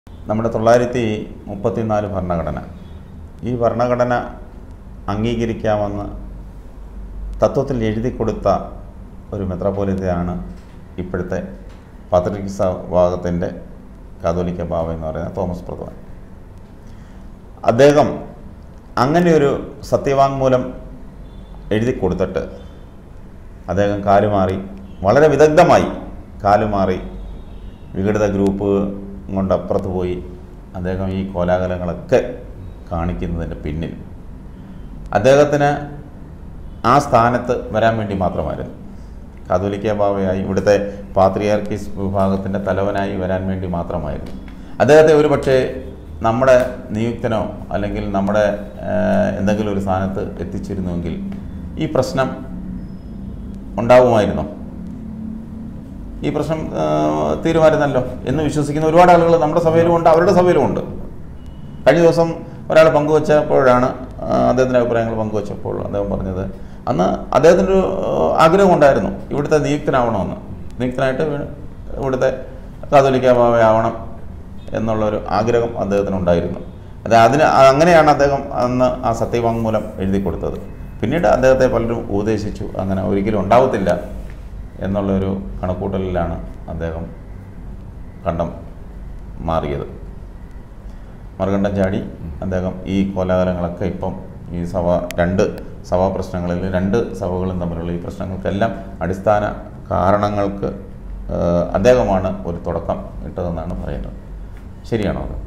നമ്മുടെ തൊള്ളായിരത്തി മുപ്പത്തിനാല് ഭരണഘടന ഈ ഭരണഘടന അംഗീകരിക്കാമെന്ന് തത്വത്തിൽ എഴുതി കൊടുത്ത ഒരു മെത്രാപോലിത്തയാണ് ഇപ്പോഴത്തെ പത്രിക വിഭാഗത്തിൻ്റെ കാതോലിക്ക ബാവ എന്ന് പറയുന്ന തോമസ് പ്രധാൻ അദ്ദേഹം അങ്ങനെയൊരു സത്യവാങ്മൂലം എഴുതി കൊടുത്തിട്ട് അദ്ദേഹം കാലുമാറി വളരെ വിദഗ്ധമായി കാലുമാറി വിഘടിത ഗ്രൂപ്പ് കൊണ്ട് അപ്പുറത്ത് പോയി അദ്ദേഹം ഈ കോലാഹലങ്ങളൊക്കെ കാണിക്കുന്നതിൻ്റെ പിന്നിൽ അദ്ദേഹത്തിന് ആ സ്ഥാനത്ത് വരാൻ വേണ്ടി മാത്രമായിരുന്നു കാതോലിക്ക ബാവയായി ഇവിടുത്തെ പാത്രിയാർക്കീസ് വിഭാഗത്തിൻ്റെ തലവനായി വരാൻ വേണ്ടി മാത്രമായിരുന്നു അദ്ദേഹത്തെ ഒരു പക്ഷേ നമ്മുടെ നിയുക്തനോ അല്ലെങ്കിൽ നമ്മുടെ ഏഹ്, എന്തെങ്കിലും ഒരു സ്ഥാനത്ത് എത്തിച്ചിരുന്നുവെങ്കിൽ ഈ പ്രശ്നം ഉണ്ടാവുമായിരുന്നോ ഈ പ്രശ്നം ആ, തീരുമായിരുന്നല്ലോ എന്ന് വിശ്വസിക്കുന്ന ഒരുപാട് ആളുകൾ നമ്മുടെ സഭയിലും ഉണ്ട് അവരുടെ സഭയിലും ഉണ്ട് കഴിഞ്ഞ ദിവസം ഒരാൾ പങ്കുവച്ചപ്പോഴാണ് ആ, അദ്ദേഹത്തിൻ്റെ അഭിപ്രായങ്ങൾ പങ്കുവച്ചപ്പോൾ അദ്ദേഹം പറഞ്ഞത് അന്ന് അദ്ദേഹത്തിൻ്റെ ഒരു ആ, ആഗ്രഹം ഉണ്ടായിരുന്നു ഇവിടുത്തെ നിയുക്തനാവണമെന്ന് നിയുക്തനായിട്ട് വീ- ഇവിടുത്തെ കാതോലിക്ക ബാവയാവണം എന്നുള്ളൊരു ആഗ്രഹം അദ്ദേഹത്തിനുണ്ടായിരുന്നു അത് അതിന് അങ്ങനെയാണ് അദ്ദേഹം അന്ന് ആ സത്യവാങ്മൂലം എഴുതി കൊടുത്തത് പിന്നീട് അദ്ദേഹത്തെ പലരും ഉപദേശിച്ചു അങ്ങനെ ഒരിക്കലും ഉണ്ടാവത്തില്ല എന്നുള്ളൊരു കണക്കൂട്ടലിലാണ് അദ്ദേഹം കണ്ടം മാറിയത് മറുകണ്ഠം ചാടി അദ്ദേഹം ഈ കോലാഹലങ്ങളൊക്കെ ഇപ്പം ഈ സഭ രണ്ട് സഭാ പ്രശ്നങ്ങളിൽ രണ്ട് സഭകളും തമ്മിലുള്ള ഈ പ്രശ്നങ്ങൾക്കെല്ലാം അടിസ്ഥാന കാരണങ്ങൾക്ക് ഏഹ്, അദ്ദേഹമാണ് ഒരു തുടക്കം ഇട്ടതെന്നാണ് പറയുന്നത് ശരിയാണോ അത്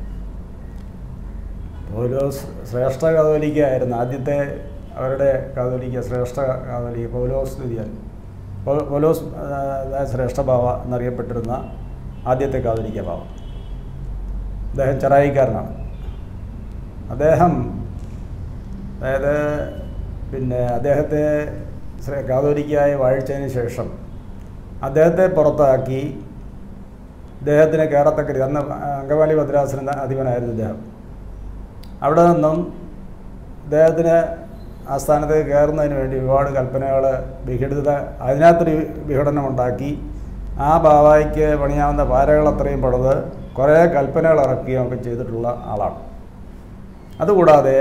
പൗലോസ് ശ്രേഷ്ഠ കാതോലിക്കായിരുന്നു ആദ്യത്തെ അവരുടെ കാതോലിക്ക ശ്രേഷ്ഠ കാതോലിക്ക പൗലോസ് തുര്യൻ പൗ- പൗലോസ് ആ, ശ്രേഷ്ഠ ബാവ എന്നറിയപ്പെട്ടിരുന്ന ആദ്യത്തെ കാതോലിക്ക ബാവ അദ്ദേഹം ചെറായിക്കാരനാണ് അദ്ദേഹം അതായത് പിന്നെ അദ്ദേഹത്തെ ശ്ര- കാതോലിക്കായി വാഴിച്ചതിന് ശേഷം അദ്ദേഹത്തെ പുറത്താക്കി ഇദ്ദേഹത്തിന് കയറത്തക്ക രീതി അന്ന് അങ്കമാലി ഭദ്രാസന അധിപനായിരുന്നു ഇദ്ദേഹം അവിടെ നിന്നും ഇദ്ദേഹത്തിന് ആ സ്ഥാനത്തേക്ക് കയറുന്നതിന് വേണ്ടി ഒരുപാട് കൽപ്പനകൾ വിഘടിത അതിനകത്തൊരു വിഘടനമുണ്ടാക്കി ആ ബാവായിക്ക് പണിയാവുന്ന പാരകൾ അത്രയും പണിത് കുറേ കൽപ്പനകൾ ഇറക്കുകയും ഒക്കെ ചെയ്തിട്ടുള്ള ആളാണ് അതുകൂടാതെ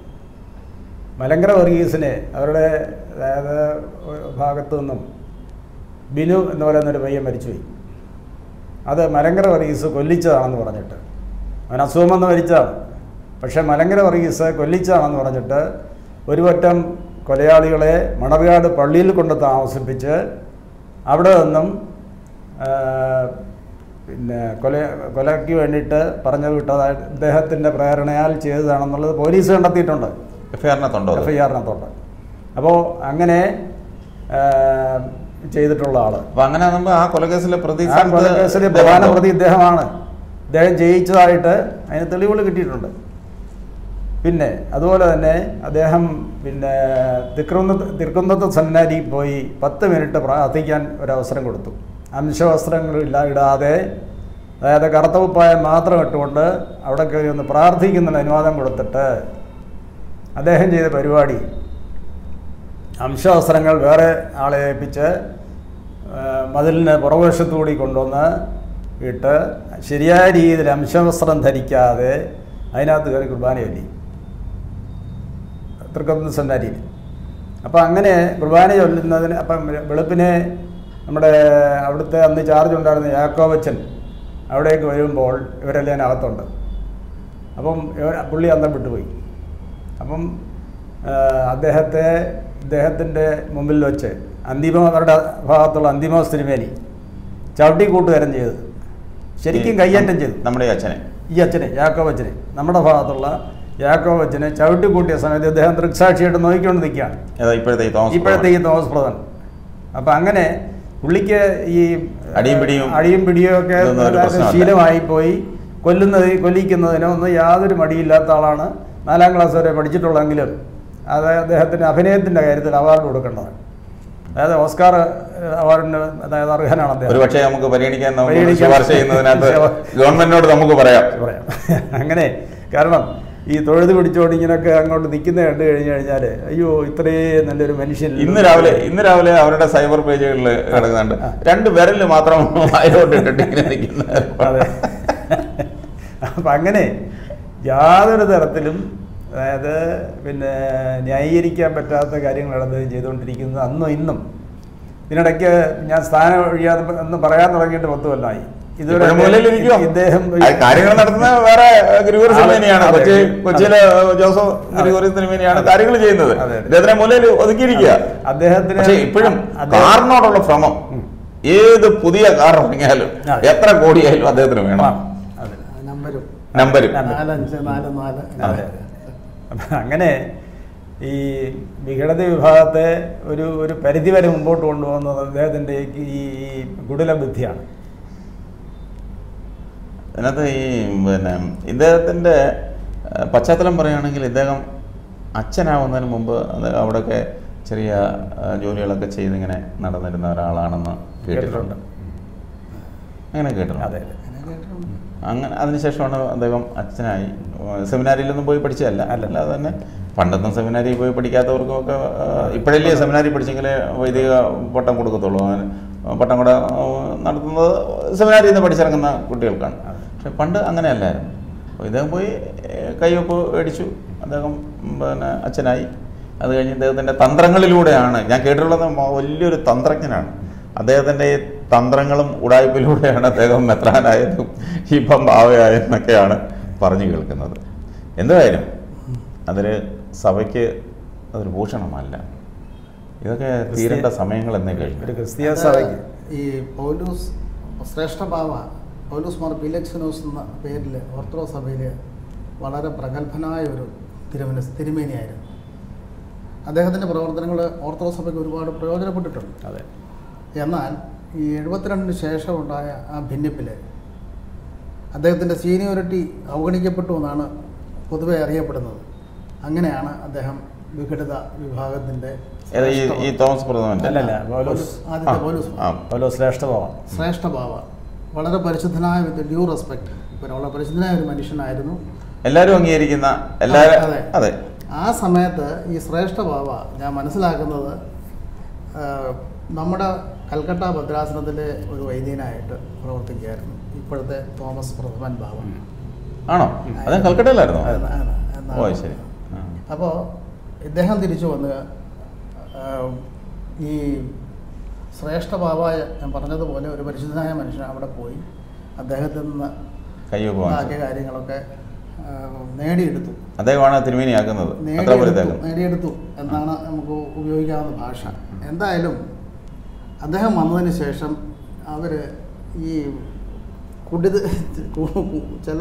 മലങ്കര വർഗീസിനെ അവരുടെ അതായത് ഒരു ഭാഗത്തു നിന്നും ബിനു എന്ന് പറയുന്നൊരു പയ്യൻ മരിച്ചുപോയി അത് മലങ്കര വർഗീസ് കൊല്ലിച്ചതാണെന്ന് പറഞ്ഞിട്ട് അവൻ അസുഖം വന്ന് മരിച്ചതാണ് പക്ഷേ മലങ്കര വർഗീസ് കൊല്ലിച്ചതാണെന്ന് പറഞ്ഞിട്ട് ഒരു പറ്റം കൊലയാളികളെ മണർകാട് പള്ളിയിൽ കൊണ്ട് താമസിപ്പിച്ച് അവിടെ നിന്നും ആ, പിന്നെ കൊല കൊലയ്ക്ക് വേണ്ടിയിട്ട് പറഞ്ഞു വിട്ടതായിട്ട് ഇദ്ദേഹത്തിൻ്റെ പ്രേരണയാൽ ചെയ്തതാണെന്നുള്ളത് പോലീസ് കണ്ടെത്തിയിട്ടുണ്ട് എഫ് ഐ ആറിനകത്തുണ്ടോ അത്? എഫ് ഐ ആറിനകത്തുണ്ട് അപ്പോൾ അങ്ങനെ ആ, ചെയ്തിട്ടുള്ള ആള് അപ്പൊ അങ്ങനെ ആകുമ്പോ ആ കൊലക്കേസിലെ പ്രതി ആ കൊലക്കേസിലെ പ്രധാന പ്രതി ഇദ്ദേഹമാണ് ഇദ്ദേഹം ജയിച്ചതായിട്ട് അതിന് തെളിവുകൾ കിട്ടിയിട്ടുണ്ട് പിന്നെ അതുപോലെ തന്നെ അദ്ദേഹം പിന്നെ തിരുക്കുന്നത്ത് തിരുക്കുന്നത്ത് സെമിനാരിൽ പോയി പത്ത് മിനിറ്റ് പ്രാർത്ഥിക്കാൻ ഒരവസരം കൊടുത്തു അംശവസ്ത്രങ്ങളില്ല ഇടാതെ അതായത് കറുത്ത കുപ്പായം മാത്രം ഇട്ടുകൊണ്ട് അവിടെ കയറി ഒന്ന് പ്രാർത്ഥിക്കുന്നതിന് അനുവാദം കൊടുത്തിട്ട് അദ്ദേഹം ചെയ്ത പരിപാടി അംശവസ്ത്രങ്ങൾ വേറെ ആളെ ഏൽപ്പിച്ച് ആ, മതിലിന് പുറകുവശത്തുകൂടി കൊണ്ടുവന്ന് ഇട്ട് ശരിയായ രീതിയിൽ അംശവസ്ത്രം ധരിക്കാതെ അതിനകത്ത് കയറി കുർബാന ചൊല്ലി തൃക്കൊന്ന് സെന്നാരിയിൽ അപ്പോൾ അങ്ങനെ കുർബാന ചൊല്ലുന്നതിന് അപ്പം വെളുപ്പിനെ നമ്മുടെ അവിടുത്തെ അന്ന് ചാർജ് ഉണ്ടായിരുന്ന യാക്കോബച്ചൻ അവിടേക്ക് വരുമ്പോൾ ഇവരെല്ലാം അതിനകത്തുണ്ട് അപ്പം ഇവർ പുള്ളി അന്തം വിട്ടുപോയി അപ്പം ആ, അദ്ദേഹത്തെ ഇദ്ദേഹത്തിൻ്റെ മുമ്പിൽ വെച്ച് അന്തിമ അവരുടെ ഭാഗത്തുള്ള അന്തിമ തിരുമേനി ചവിട്ടി കൂട്ടുകാരൻ ചെയ്തത് ശരിക്കും കയ്യേറ്റം ചെയ്തു നമ്മുടെ ഈ അച്ഛനെ ഈ അച്ഛനെ യാക്കോബ് അച്ഛനെ നമ്മുടെ ഭാഗത്തുള്ള യാക്കോബ് അച്ഛനെ ചവിട്ടി കൂട്ടിയ സമയത്ത് അദ്ദേഹം ദൃക്സാക്ഷിയായിട്ട് നോക്കിക്കൊണ്ട് നിൽക്കുകയാണ് ഏതാ ഇപ്പോഴത്തെ ഈ തോമസ് ഇപ്പോഴത്തെ ഈ തോമസ് പ്രധാൻ അപ്പം അങ്ങനെ പുള്ളിക്ക് ഈ അടിയും പിടിയും അടിയും പിടിയും ഒക്കെ ഇതൊന്നും ഒരു പ്രശ്നമല്ല. ശീലമായി പോയി കൊല്ലുന്നത് കൊല്ലിക്കുന്നതിനോ ഒന്നും യാതൊരു മടിയില്ലാത്ത ആളാണ് നാലാം ക്ലാസ് വരെ പഠിച്ചിട്ടുള്ളെങ്കിലും അത് അദ്ദേഹത്തിന് അഭിനയത്തിൻ്റെ കാര്യത്തിൽ അവാർഡ് കൊടുക്കേണ്ടതാണ് അതായത് ഓസ്കാർ അവാർഡിന് അതായത് അർഹനാണ് ഒരു അദ്ദേഹം പക്ഷേ നമുക്ക് പരിഗണിക്കാൻ നമുക്ക് പരിഗണിക്കാൻ- ശുപാർശ ചെയ്യുന്നതിനകത്ത് ഗവൺമെന്റിനോട് നമുക്ക് പറയാം പറയാം അങ്ങനെ കാരണം ഈ തൊഴുത് പിടിച്ചോണ്ട് ഇങ്ങനെയൊക്കെ അങ്ങോട്ട് നിൽക്കുന്ന കണ്ടു കഴിഞ്ഞു കഴിഞ്ഞാൽ അയ്യോ ഇത്രയും നല്ലൊരു മനുഷ്യൻ ഇന്ന് രാവിലെ ഇന്ന് രാവിലെ അവരുടെ സൈബർ പേജുകളിൽ കിടക്കുന്നുണ്ട് രണ്ട് വിരല് മാത്രം വായിലോട്ട് ഇട്ടിട്ട് ഇങ്ങനെ നിൽക്കുന്ന അതെ അപ്പം അങ്ങനെ യാതൊരു തരത്തിലും അതായത് പിന്നെ ന്യായീകരിക്കാൻ പറ്റാത്ത കാര്യങ്ങളാണ് ഇത് ചെയ്തുകൊണ്ടിരിക്കുന്നത് അന്നും ഇന്നും ഇതിനിടയ്ക്ക് ഞാൻ സ്ഥാനം ഒഴിയാതെ എന്ന് പറയാൻ തുടങ്ങിയിട്ട് പത്ത് കൊല്ലമായി ഇപ്പോഴും മൂലയിലിരിക്കുവോ? ഇദ്ദേഹം ആ കാര്യങ്ങൾ നടത്തുന്ന വേറെ ഗുരുവർ അതെ, സിനിമേനിയാണ് അതെ. കൊച്ചി കൊച്ചിയിലെ ജോസഫ് ഗുരുവർ സിനിമേനിയാണ് കാര്യങ്ങൾ ചെയ്യുന്നത് അതെ, അതെ. ഇദ്ദേഹത്തിനെ മൂലയിൽ ഒതുക്കിയിരിക്കുക അദ്ദേഹത്തിന് പക്ഷേ ഇപ്പോഴും അദ്ദേഹം- കാറിനോടുള്ള ഭ്രമം ഏത് പുതിയ കാർ ഇറങ്ങിയാലും അതെ. എത്ര കോടിയായാലും അദ്ദേഹത്തിന് വേണം അതെ നമ്പരും നമ്പരും നാലഞ്ച് നാല് നാല് അതെ അപ്പം അങ്ങനെ ഈ വിഘടത വിഭാഗത്തെ ഒരു ഒരു പരിധി വരെ മുമ്പോട്ട് കൊണ്ടുപോകുന്നത് അദ്ദേഹത്തിൻ്റെ ഈ ഈ കുടില ബുദ്ധിയാണ് അതിനകത്ത് ഈ പിന്നെ ഇദ്ദേഹത്തിൻ്റെ ഏഹ്, പശ്ചാത്തലം പറയുകയാണെങ്കിൽ ഇദ്ദേഹം അച്ഛനാവുന്നതിന് മുമ്പ് അത് അവിടെയൊക്കെ ചെറിയ ഏഹ്, ജോലികളൊക്കെ ചെയ്തിങ്ങനെ നടന്നിരുന്ന ഒരാളാണെന്ന് കേട്ടിട്ടുണ്ട് അങ്ങനെ കേട്ടിട്ടുണ്ട് അതെ അങ്ങനെ കേട്ടിട്ടുണ്ട്. അങ്ങനെ അതിനുശേഷമാണ് അദ്ദേഹം അച്ഛനായി സെമിനാരിയിലൊന്നും പോയി പഠിച്ചതല്ല അല്ല. അല്ലാതെ തന്നെ പണ്ടൊന്നും സെമിനാരി പോയി പഠിക്കാത്തവർക്കും ഒക്കെ ഇപ്പോഴല്ലേ സെമിനാരി പഠിച്ചെങ്കിലേ വൈദിക പട്ടം കൊടുക്കത്തുള്ളൂ അങ്ങനെ പട്ടം കൂടെ ആ, നടത്തുന്നത് സെമിനാരിയിൽ നിന്ന് പഠിച്ചിറങ്ങുന്ന കുട്ടികൾക്കാണ് പക്ഷെ പണ്ട് അങ്ങനെയല്ലായിരുന്നു അപ്പോൾ ഇദ്ദേഹം പോയി ഏഹ്, കയ്യൊപ്പ് മേടിച്ചു അദ്ദേഹം ഉം, പിന്നെ അച്ഛനായി അത് കഴിഞ്ഞ് ഇദ്ദേഹത്തിൻ്റെ തന്ത്രങ്ങളിലൂടെയാണ് ഞാൻ കേട്ടിട്ടുള്ളത് മ- വലിയൊരു തന്ത്രജ്ഞനാണ് അദ്ദേഹത്തിൻ്റെ ഈ തന്ത്രങ്ങളും ഉടായ്പിലൂടെയാണ് അദ്ദേഹം മെത്രാനായതും ഇപ്പം ഭാവയായെന്നൊക്കെയാണ് പറഞ്ഞു കേൾക്കുന്നത് എന്തായാലും അതിൽ സഭയ്ക്ക് അതൊരു ഭൂഷണമല്ല ഇതൊക്കെ തീരേണ്ട സമയങ്ങൾ എന്നേ കഴിഞ്ഞു ഒരു ക്രിസ്തീയ അത് സഭയ്ക്ക് ഈ പൗലൂസ് ശ്രേഷ്ഠ ബാവ പൗലൂസ് മാർ പിലക്സിനോസ് എന്ന പേരിൽ ഓർത്തഡോക്സ് സഭയിൽ വളരെ പ്രഗത്ഭനായ ഒരു തിരുമന തിരുമേനിയായിരുന്നു അദ്ദേഹത്തിൻ്റെ പ്രവർത്തനങ്ങൾ ഓർത്തഡോക്സ് സഭയ്ക്ക് ഒരുപാട് പ്രയോജനപ്പെട്ടിട്ടുണ്ട് അതെ എന്നാൽ ഈ എഴുപത്തിരണ്ടിന് ശേഷം ഉണ്ടായ ആ ഭിന്നിപ്പിൽ അദ്ദേഹത്തിൻ്റെ സീനിയോറിറ്റി അവഗണിക്കപ്പെട്ടു എന്നാണ് പൊതുവെ അറിയപ്പെടുന്നത് അങ്ങനെയാണ് അദ്ദേഹം വിഘടിത വിഭാഗത്തിൻ്റെ ഏത് ഈ ഈ തോമസ് പ്രഥമൻ്റെ അല്ലല്ല പൗലോസ് ആദ്യത്തെ പൗലൂസ് ആ പൗലോസ് ശ്രേഷ്ഠഭാവം ശ്രേഷ്ഠ ബാവ വളരെ പരിശുദ്ധനായ വിത്ത് ഡ്യൂ റെസ്പെക്ട് പിന്നെ വളരെ പരിശുദ്ധനായ ഒരു മനുഷ്യനായിരുന്നു എല്ലാവരും അംഗീകരിക്കുന്ന എല്ലാവരും അതെ. അതെ ആ സമയത്ത് ഈ ശ്രേഷ്ഠ ബാവ ഞാൻ മനസ്സിലാക്കുന്നത് ആ, നമ്മുടെ കൽക്കട്ട ഭദ്രാസനത്തിലെ ഒരു വൈദ്യനായിട്ട് പ്രവർത്തിക്കുകയായിരുന്നു ഇപ്പോഴത്തെ തോമസ് പ്രഥമൻ ബാവ ആണോ അത് കൽക്കട്ടയിലായിരുന്നോ എന്നാ- എന്നാണ് ഓ ശരി ആ. അപ്പോൾ ഇദ്ദേഹം തിരിച്ചു വന്ന് ആ, ഈ ശ്രേഷ്ഠ ബാബായ ഞാൻ പറഞ്ഞതുപോലെ ഒരു പരിശുദ്ധനായ മനുഷ്യൻ അവിടെ പോയി അദ്ദേഹത്തിൽ നിന്ന് കയ്യൊപ്പ് ബാക്കി വാങ്ങിച്ചു കാര്യങ്ങളൊക്കെ ആ, നേടിയെടുത്തു അദ്ദേഹമാണ് തിരുമേനിയാക്കുന്നത് അത്ര നേടിയെടുത്തു പോലത്തേക്കും നേടിയെടുത്തു എന്നാണ് നമുക്ക് ഉപയോഗിക്കാവുന്ന ഭാഷ എന്തായാലും അദ്ദേഹം വന്നതിന് ശേഷം അവർ ഈ കുടിത് ചില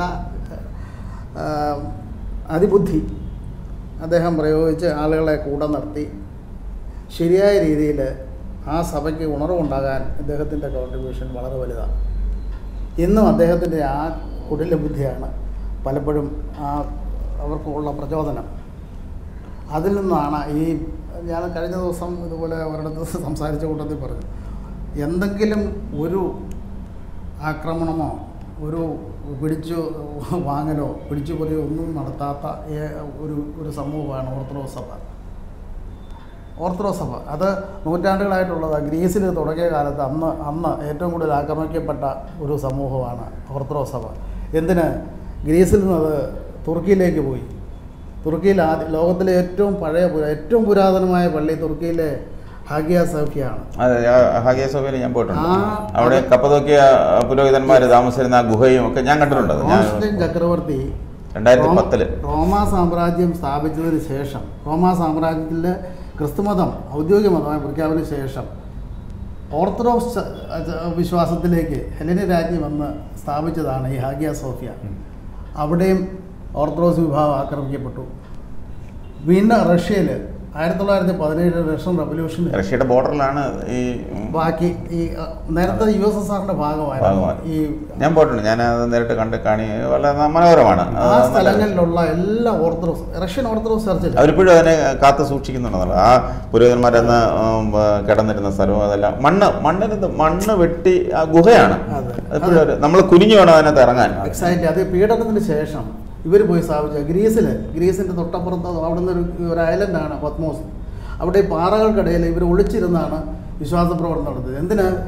ആ, അതിബുദ്ധി അദ്ദേഹം പ്രയോഗിച്ച് ആളുകളെ കൂടെ നിർത്തി ശരിയായ രീതിയിൽ ആ സഭയ്ക്ക് ഉണർവുണ്ടാകാൻ ഇദ്ദേഹത്തിൻ്റെ കോൺട്രിബ്യൂഷൻ വളരെ വലുതാണ് ഇന്നും അദ്ദേഹത്തിൻ്റെ ആ കുടില ബുദ്ധിയാണ് പലപ്പോഴും ആ അവർക്കുള്ള പ്രചോദനം അതിൽ നിന്നാണ് ഈ ഞാൻ കഴിഞ്ഞ ദിവസം ഇതുപോലെ ഒരിടത്ത് സംസാരിച്ച കൂട്ടത്തിൽ പറഞ്ഞു എന്തെങ്കിലും ഒരു ആക്രമണമോ ഒരു പിടിച്ചു വാങ്ങലോ പിടിച്ചു പൊറിയോ ഒന്നും നടത്താത്ത ഏ- ഒരു ഒരു സമൂഹമാണ് ഓർത്തഡോക്സ് സഭ ഓർത്തഡോക്സ് സഭ അത് നൂറ്റാണ്ടുകളായിട്ടുള്ളത് ഗ്രീസിൽ തുടങ്ങിയ കാലത്ത് അന്ന് അന്ന് ഏറ്റവും കൂടുതൽ ആക്രമിക്കപ്പെട്ട ഒരു സമൂഹമാണ് ഓർത്തഡോക്സ് സഭ എന്തിന് ഗ്രീസിൽ നിന്ന് അത് തുർക്കിയിലേക്ക് പോയി തുർക്കിയിൽ ആദ്യ ലോകത്തിലെ ഏറ്റവും പഴയ പുരാ- ഏറ്റവും പുരാതനമായ പള്ളി തുർക്കിയിലെ ഹാഗിയ സൗഖ്യയാണ് അതെ ഹാഗിയ സഭയിൽ ഞാൻ പോയിട്ടുണ്ട് ആ, അവിടെ അത് കപ്പതോക്കിയ പുരോഹിതന്മാർ താമസിച്ചിരുന്ന ആ ഗുഹയും ഒക്കെ ഞാൻ കണ്ടിട്ടുണ്ട് അത്. ഞാൻ കോൺസ്റ്റന്റൈൻ ചക്രവർത്തി രണ്ടായിരത്തി റോമ- പത്തില് റോമാ സാമ്രാജ്യം സ്ഥാപിച്ചതിന് ശേഷം റോമാ സാമ്രാജ്യത്തിൽ ക്രിസ്തുമതം ഔദ്യോഗിക മതമായി പ്രഖ്യാപനത്തിന് ശേഷം ഓർത്തഡോക്സ് ച- ച- വിശ്വാസത്തിലേക്ക് ഹെലനി രാജ്യം വന്ന് സ്ഥാപിച്ചതാണ് ഈ ഹാഗിയ സോഫിയ അവിടെയും ഓർത്തഡോക്സ് വിഭാഗം ആക്രമിക്കപ്പെട്ടു വീണ്ടും റഷ്യയിൽ ആയിരത്തി തൊള്ളായിരത്തി പതിനേഴ് റഷ്യൻ റവല്യൂഷൻ റഷ്യയുടെ ബോർഡറിലാണ് ഈ ഉം, ബാക്കി ഈ അഹ്, നേരത്തെ യു എസ് എസ് ആറിന്റെ ഭാഗമായിരുന്നു ഭാഗമാണ്. ഈ ഞാൻ പോയിട്ടുണ്ട് ഞാൻ അത് നേരിട്ട് കണ്ട് കാണി വളരെ മനോഹരമാണ് ആ അത് നല്ല- സ്ഥലങ്ങളിലുള്ള എല്ലാ ഓർത്തഡോക്സ് റഷ്യൻ ഓർത്തഡോക്സ് ചർച്ചിൽ അവരിപ്പോഴും അതിനെ കാത്തു സൂക്ഷിക്കുന്നുണ്ടെന്നുള്ളത് ആ പുരോഹിതന്മാരെന്ന് ഉം, ആ, കിടന്നിരുന്ന സ്ഥലവും അതെല്ലാം മണ്ണ് മണ്ണിന് മണ്ണ് വെട്ടി ആ ഗുഹയാണ് അതെ. എപ്പോഴും നമ്മൾ കുനിഞ്ഞു വേണം അതിനകത്ത് ഇറങ്ങാൻ എക്സാക്ട്ലി അത് പീഡനത്തിന് ശേഷം ഇവർ പോയി സ്ഥാപിച്ച ഗ്രീസിൽ ഗ്രീസിൻ്റെ തൊട്ടപ്പുറത്ത് അവിടുന്ന് ഒരു ഒരു ഐലൻഡാണ് പത്മോസ് അവിടെ ഈ പാറകൾക്കിടയിൽ ഇവർ ഒളിച്ചിരുന്നാണ് വിശ്വാസ പ്രവർത്തനം നടത്തിയത് എന്തിന്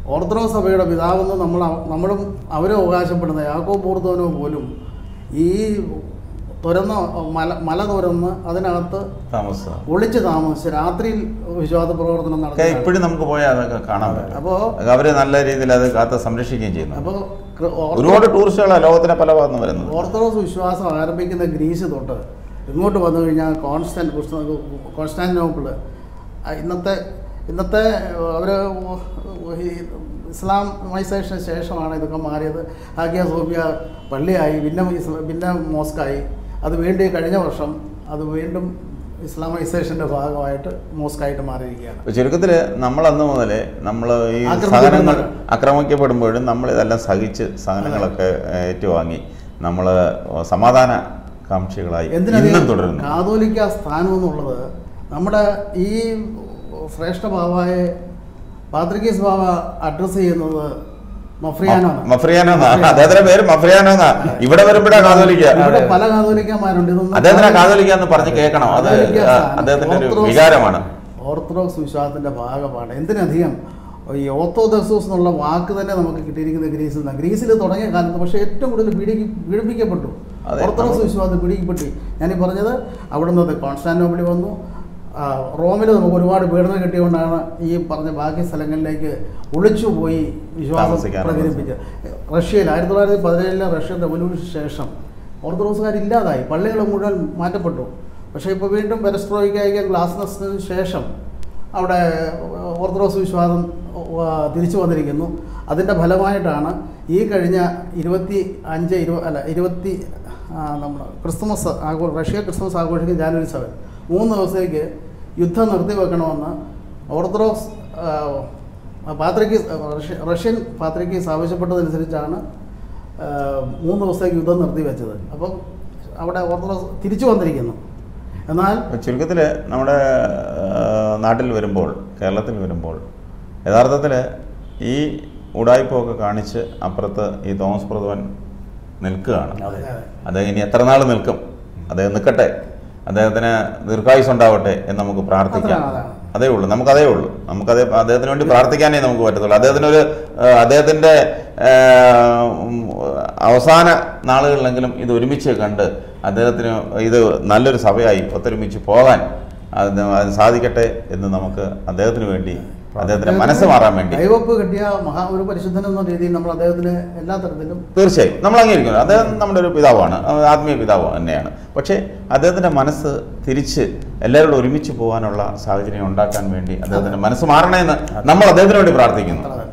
ഓർത്തഡോക്സ് സഭയുടെ പിതാവെന്ന് നമ്മൾ അവ- നമ്മളും അവരും അവകാശപ്പെടുന്ന യാക്കോ പൂർത്തോനോ പോലും ഈ തുരന്ന മല മല തുരന്ന് അതിനകത്ത് താമസം ഒളിച്ച് താമസിച്ച് രാത്രിയിൽ വിശ്വാസ പ്രവർത്തനം ഒക്കെ നടത്തി ഇപ്പോഴും നമുക്ക് പോയാൽ അതൊക്കെ കാണാൻ പറ്റും അപ്പോൾ അവര് നല്ല രീതിയിൽ അത് കാത്ത് സംരക്ഷിക്കുകയും ചെയ്യുന്നു അപ്പോൾ ഒരുപാട് ടൂറിസ്റ്റുകളാണ് ലോകത്തിന്റെ പല ഭാഗത്തും വരുന്നത് ഓർത്തഡോക്സ് വിശ്വാസം ആരംഭിക്കുന്ന ഗ്രീസ് തൊട്ട് ഇങ്ങോട്ട് വന്നു കഴിഞ്ഞാൽ കോൺസ്റ്റന്റ് കോൺസ്റ്റാന്റിനോപ്പിള് ആ ഇന്നത്തെ ഇന്നത്തെ അവർ ഇസ്ലാമൈസേഷന് ശേഷമാണ് ഇതൊക്കെ മാറിയത് ആഗ്യ സോഫിയ പള്ളിയായി പിന്നെ ഇസ്ല- പിന്നെ മോസ്കായി അത് വീണ്ടും ഈ കഴിഞ്ഞ വർഷം അത് വീണ്ടും ഇസ്ലാമൈസേഷൻ്റെ ഭാഗമായിട്ട് മോസ്കായിട്ട് മാറിയിരിക്കുകയാണ് ഇപ്പൊ ചുരുക്കത്തില് നമ്മൾ അന്ന് മുതലേ നമ്മൾ ഈ ആക്രമിക്കപ്പെടുന്ന- സഹനങ്ങൾ ആക്രമിക്കപ്പെടുമ്പോഴും നമ്മൾ ഇതെല്ലാം സഹിച്ച് സഹനങ്ങളൊക്കെ ഏറ്റുവാങ്ങി നമ്മൾ സമാധാന കാംക്ഷികളായി ഇന്നും എന്തിനധികം തുടരുന്നു കാതോലിക്ക സ്ഥാനം എന്നുള്ളത് നമ്മുടെ ഈ ശ്രേഷ്ഠ ബാബായെ പാത്രികീസ് ബാബ അഡ്രസ്സ് ചെയ്യുന്നത് മഫ്രിയാനാണ് മഫ്രിയാനോ അദ്ദേഹത്തിന്റെ പേര് മഫ്രിയാനോ എന്നാ ഇവിടെ വരുമ്പോഴാ കാതോലിക്ക ഇവിടെ പല കാതോലിക്കന്മാരുണ്ട് ഇതൊന്നും അദ്ദേഹത്തിനെ കാതോലിക്ക എന്ന് പറഞ്ഞ് കേൾക്കണം അത് കാതോലിക്ക ആ, സ്ഥാനം അദ്ദേഹത്തിന്റെ ഒരു ഓർത്തഡോക്സ് വികാരമാണ് ഓർത്തഡോക്സ് വിശ്വാസത്തിന്റെ ഭാഗമാണ് എന്തിനധികം ഈ ഓർത്തോദോക്സോസ് എന്നുള്ള വാക്ക് തന്നെ നമുക്ക് കിട്ടിയിരിക്കുന്ന ഗ്രീസിൽ നിന്നാണ് ഗ്രീസിൽ തുടങ്ങിയ കാലത്ത് പക്ഷേ ഏറ്റവും കൂടുതൽ പീഡി പീഡിപ്പിക്കപ്പെട്ടു അതെ, ഓർത്തഡോക്സ് നമ്മൾ- വിശ്വാസം പീഡിക്കപ്പെട്ടു ഞാനീ പറഞ്ഞത് അവിടെ നിന്ന് കോൺസ്റ്റാന്റോപ്പിളി വന്നു ആ, റോമിൽ നമുക്ക് ഒരുപാട് പീഡനം കിട്ടിയുകൊണ്ടാണ് ഈ പറഞ്ഞ ബാക്കി സ്ഥലങ്ങളിലേക്ക് ഒളിച്ചുപോയി വിശ്വാസം താമസിക്കാറുള്ളത്. പ്രചരിപ്പിച്ചത് റഷ്യയിൽ ആയിരത്തി തൊള്ളായിരത്തി പതിനേഴിലെ റഷ്യൻ റവല്യൂഷന് ശേഷം ഓർത്തഡോക്സുകാരില്ലാതായി പള്ളികൾ മുഴുവൻ മാറ്റപ്പെട്ടു പക്ഷേ ഇപ്പോൾ വീണ്ടും പെരസ്ട്രോയിക്കായിക്കും ഗ്ലാസ്നസിന് ശേഷം അവിടെ ഓർത്തഡോക്സ് വിശ്വാസം ആ, തിരിച്ചു വന്നിരിക്കുന്നു അതിൻ്റെ ഫലമായിട്ടാണ് ഈ കഴിഞ്ഞ ഇരുപത്തി അഞ്ച് ഇരുപ അല്ല ഇരുപത്തി നമ്മൾ ക്രിസ്മസ് ആഘോ റഷ്യ ക്രിസ്മസ് ആഘോഷിക്കുന്ന ജാനുവരി സെവൻ മൂന്ന് ദിവസത്തേക്ക് യുദ്ധം നിർത്തിവെക്കണമെന്ന് ഓർത്തഡോക്സ് ആ, പാത്രിക്കീസ് റഷ്യ റഷ്യൻ പാത്രിക്കീസ് ആവശ്യപ്പെട്ടതനുസരിച്ചാണ് ആ, മൂന്ന് ദിവസത്തേക്ക് യുദ്ധം നിർത്തിവെച്ചത് അപ്പം അവിടെ ഓർത്തഡോക്സ് തിരിച്ചു വന്നിരിക്കുന്നു എന്നാൽ ചുരുക്കത്തിൽ നമ്മുടെ ആ, നാട്ടിൽ വരുമ്പോൾ കേരളത്തിൽ വരുമ്പോൾ യഥാർത്ഥത്തിൽ ഈ ഉടായ്പൊക്കെ കാണിച്ച് അപ്പുറത്ത് ഈ തോമസ് പ്രഭവൻ നിൽക്കുകയാണ് അതെ. അദ്ദേഹം ഇനി എത്ര നാൾ നിൽക്കും അദ്ദേഹം നിൽക്കട്ടെ അദ്ദേഹത്തിന് ദീർഘായുസ് ഉണ്ടാവട്ടെ എന്ന് നമുക്ക് പ്രാർത്ഥിക്കാം അതാണ്, അതാണ്. അതേ ഉള്ളൂ നമുക്കതേ ഉള്ളൂ നമുക്കതേ അദ്ദേഹത്തിന് വേണ്ടി പ്രാർത്ഥിക്കാനേ നമുക്ക് പറ്റത്തുള്ളൂ അദ്ദേഹത്തിനൊരു ആ, അദ്ദേഹത്തിൻ്റെ ആ, ഉം, അവസാന നാളുകളിലെങ്കിലും ഇത് ഒരുമിച്ച് കണ്ട് അദ്ദേഹത്തിന് ഇത് നല്ലൊരു സഭയായി ഒത്തൊരുമിച്ച് പോകാൻ അത് അത് സാധിക്കട്ടെ എന്ന് നമുക്ക് അദ്ദേഹത്തിന് വേണ്ടി അദ്ദേഹത്തിന്റെ മനസ്സ് മാറാൻ വേണ്ടി ദൈവപ്പ് കിട്ടിയ മഹാ ഒരു പരിശുദ്ധൻ എന്ന രീതിയിൽ നമ്മൾ അദ്ദേഹത്തിന് എല്ലാ തരത്തിലും തീർച്ചയായും നമ്മൾ അംഗീകരിക്കുന്നു അദ്ദേഹം നമ്മുടെ ഒരു പിതാവാണ് ആ, ആത്മീയ പിതാവ് തന്നെയാണ് പക്ഷേ അദ്ദേഹത്തിന്റെ മനസ്സ് തിരിച്ച് എല്ലാവരോടും ഒരുമിച്ച് പോകാനുള്ള സാഹചര്യം ഉണ്ടാക്കാൻ വേണ്ടി അദ്ദേഹത്തിന്റെ മനസ്സ് മാറണമെന്ന് നമ്മൾ അദ്ദേഹത്തിന് വേണ്ടി പ്രാർത്ഥിക്കുന്നു അത്ര തന്നെ